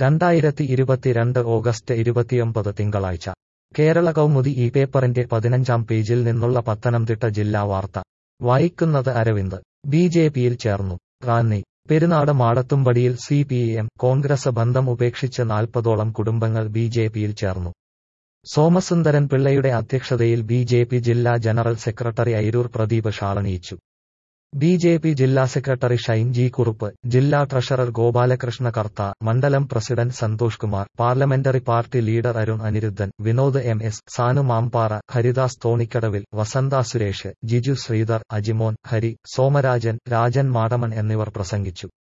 രണ്ടായിരത്തി ഇരുപത്തിരണ്ട് ഓഗസ്റ്റ് ഇരുപത്തിയൊമ്പത് തിങ്കളാഴ്ച കേരള കൗമുദി ഈ പേപ്പറിന്റെ പതിനഞ്ചാം പേജിൽ നിന്നുള്ള പത്തനംതിട്ട ജില്ലാ വാർത്ത വായിക്കുന്നത് അരവിന്ദ് ബി ജെ പിയിൽ ചേർന്നു റാന്നി പെരുന്നാട് മാടത്തുംപടിയിൽ സി പി എം കോൺഗ്രസ് ബന്ധം ഉപേക്ഷിച്ച് നാൽപ്പതോളം കുടുംബങ്ങൾ ബി ജെ പിയിൽ ചേർന്നു സോമസുന്ദരൻ പിള്ളയുടെ അധ്യക്ഷതയിൽ ബി ജെ പി ജില്ലാ ജനറൽ സെക്രട്ടറി ഐരൂർ പ്രദീപ് ഷാളണിയിച്ചു ബി ജെ പി ജില്ലാ സെക്രട്ടറി ഷൈൻ ജി കുറുപ്പ് ജില്ലാ ട്രഷറർ ഗോപാലകൃഷ്ണ കർത്ത മണ്ഡലം president Santhosh Kumar parliamentary party leader Arun Aniruddhan Vinod M S Sanu Mampara Haridas തോണിക്കടവിൽ വസന്ത സുരേഷ് ജിജു ശ്രീധർ അജിമോൻ ഹരി സോമരാജൻ രാജൻ മാടമൺ എന്നിവർ പ്രസംഗിച്ചു